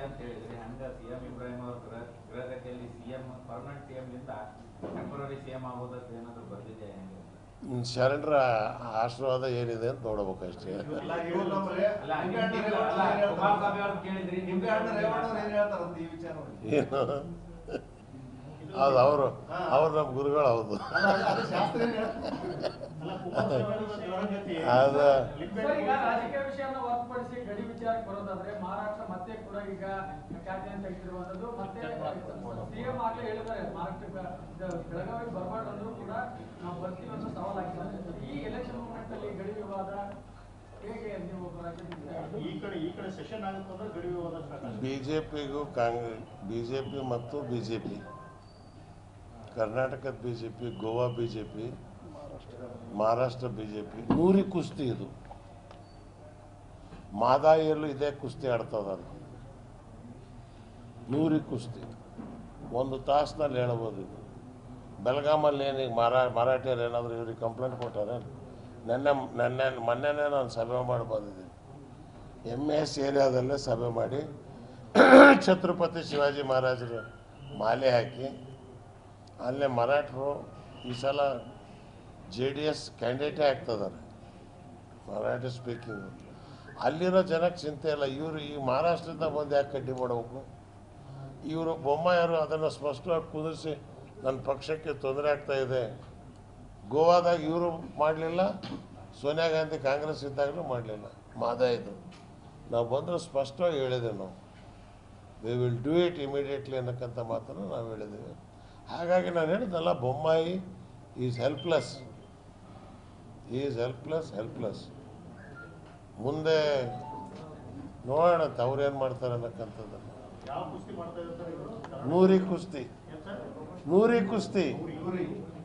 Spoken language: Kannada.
ಅಂತ ಹೇಳಿದ್ರಿ ಹಂಗ ಸಿಎಂ ಇಬ್ರಾಹಿಂ ಅವ್ರ ಗೃಹ ಗೃಹಗತಿಯಲ್ಲಿ ಸಿಎಂ ಪರ್ಮನೆಂಟ್ ಸಿಎಂ ಲಿಂದ ಟೆಂಪರರಿ ಸಿಎಂ ಆಗೋದಕ್ಕೆ ಏನಾದ್ರು ಬರ್ದಿದೆ ಹೆಂಗೆ ಹ್ಮ್, ಶರಣರ ಆಶೀರ್ವಾದ ಏನಿದೆ ಅಂತ ನೋಡ್ಬೇಕಷ್ಟೇ ಅಲ್ಲ, ಇವ್ರು ಅಲ್ಲ ನಿಂಬೆ ಹಣ್ಣು ನಿಮ್ಗೆ ಅಲ್ಲ, ರೇವಣ್ಣ ಏನ್ ಕುಮಾರಸ್ವಾಮಿ ಹೇಳ್ತಾರೆ? ಅವ್ರು ಕೇಳಿದ್ರಿ ನಿಂಬೆ ಹಣ್ಣು ರೇವಣ್ಣ ಅವ್ರು ಏನ್ ಹೇಳ್ತಾರಂತ ಈ ವಿಚಾರವಾಗಿ ಏನು ಅದು ಅವರು ಅವ್ರು ನಮ್ಮ ಗುರುಗಳು ಹೌದು ಅಲ್ಲ, ಅದು ಶಾಸ್ತ್ರ ಏನ್ ಹೇಳ್ತಾರೆ? ಅದು ಸರ್, ಈಗ ರಾಜಕೀಯ ವಿಷಯನ ಹೊರತುಪಡಿಸಿ ಗಡಿ ವಿಚಾರಕ್ಕೆ ಬರೋದಾದ್ರೆ ಮಹಾರಾಷ್ಟ್ರ ಮತ್ತೆ ಕೂಡ ಈಗ ಖ್ಯಾತಿಯನ್ನು ತೆಗೆದಿರುವಂತದ್ದು ಮತ್ತೆ ಸಿಎಂ ಆಗ್ಲೇ ಹೇಳಿದ್ದಾರೆ ಮಹಾರಾಷ್ಟ್ರ ಬೆಳಗಾವಿ ಬರಬಾರ್ದು ಅಂದ್ರೂ ಕೂಡ ನಾವು ಬರ್ತೀವಿ ಅನ್ನೋ ಸವಾಲಾಗಿದೆ ಈ ಎಲೆಕ್ಷನ್ ಮೂಮೆಂಟ್ ಅಲ್ಲಿ ಗಡಿ ವಿವಾದ ಹೇಗೆ ನೀವು ರಾಜ್ಯದಿಂದ ಈ ಕಡೆ ಈ ಕಡೆ ಸೆಷನ್ ಆಗುತ್ತಂದ್ರೆ ಗಡಿ ವಿವಾದ ಸ್ಟಾರ್ಟ್ ಆಗುತ್ತೆ ಬಿ ಜೆ ಪಿಗೂ ಕಾಂಗ್ರೆಸ್ ಬಿ ಜೆ ಪಿ ಮತ್ತು ಬಿ ಜೆ ಪಿ ಕರ್ನಾಟಕದ B J P Goa B J P Maharashtra B J P ನೂರಿ ಕುಸ್ತಿ ಇದು ಮಾದಾಯಿಯಲ್ಲೂ ಇದೇ ಕುಸ್ತಿ ಆಡ್ತದಲ್ಲ ನೂರಿ ಕುಸ್ತಿ ಒಂದು ತಾಸಿನಲ್ಲಿ ಹೇಳ್ಬೋದು ಇದು ಬೆಳಗಾಮಲ್ಲಿ ಏನೀಗ ಮಾರಾ ಮರಾಠಿಯರು ಏನಾದರೂ ಇವ್ರಿಗೆ ಕಂಪ್ಲೇಂಟ್ ಕೊಟ್ಟಾರೆ ನೆನ್ನೆ ನೆನ್ನೆ ಮೊನ್ನೆನೇ ನಾನು ಸಭೆ ಮಾಡಿ ಬಂದಿದ್ದೀನಿ ಎಮ್ ಎಸ್ ಏರಿಯಾದಲ್ಲೇ ಸಭೆ ಮಾಡಿ ಛತ್ರಪತಿ ಶಿವಾಜಿ ಮಹಾರಾಜರು ಮಾಲೆ ಹಾಕಿ ಅಲ್ಲೇ ಮರಾಠರು ಈ ಸಲ ಜೆ ಡಿ ಎಸ್ ಕ್ಯಾಂಡಿಡೇಟೇ ಆಗ್ತದಾರೆ ಮರಾಠಿ ಸ್ಪೀಕಿಂಗು ಅಲ್ಲಿರೋ ಜನಕ್ಕೆ ಚಿಂತೆ ಇಲ್ಲ ಇವರು ಈ ಮಹಾರಾಷ್ಟ್ರದಿಂದ ಬಂದು ಯಾಕೆ ಕಡ್ಡಿ ಮಾಡಬೇಕು ಇವರು ಬೊಮ್ಮಾಯರು ಅದನ್ನು ಸ್ಪಷ್ಟವಾಗಿ ಕುದಿಸಿ ನನ್ನ ಪಕ್ಷಕ್ಕೆ ತೊಂದರೆ ಆಗ್ತಾ ಇದೆ ಗೋವಾದಾಗ ಇವರು ಮಾಡಲಿಲ್ಲ ಸೋನಿಯಾ ಗಾಂಧಿ ಕಾಂಗ್ರೆಸ್ ಇದ್ದಾಗಲೂ ಮಾಡಲಿಲ್ಲ ಮಾದ ಇದು ನಾವು ಬಂದರೆ ಸ್ಪಷ್ಟವಾಗಿ ಹೇಳಿದೆ ನಾವು we will do it immediately ಅನ್ನಕ್ಕಂಥ ಮಾತನ್ನು ನಾವು ಹೇಳಿದ್ದೀವಿ ಹಾಗಾಗಿ ನಾನು ಹೇಳಿದ್ನಲ್ಲ Bommai is helpless is helpless helpless ಮುಂದೆ ನೋಡೋಣ ಅಂತ ಅವ್ರೇನು ಮಾಡ್ತಾರೆ ಅನ್ನಕ್ಕಂಥದ್ದನ್ನು ಯಾವ ಕುಸ್ತಿ ಮಾಡ್ತಾ ಇದ್ದಾರೆ ಇವರು ನೂರಿ ಕುಸ್ತಿ ಏನ್ ಸರ್ ನೂರಿ ಕುಸ್ತಿ ಇವ್ರು- ಇವ್ರು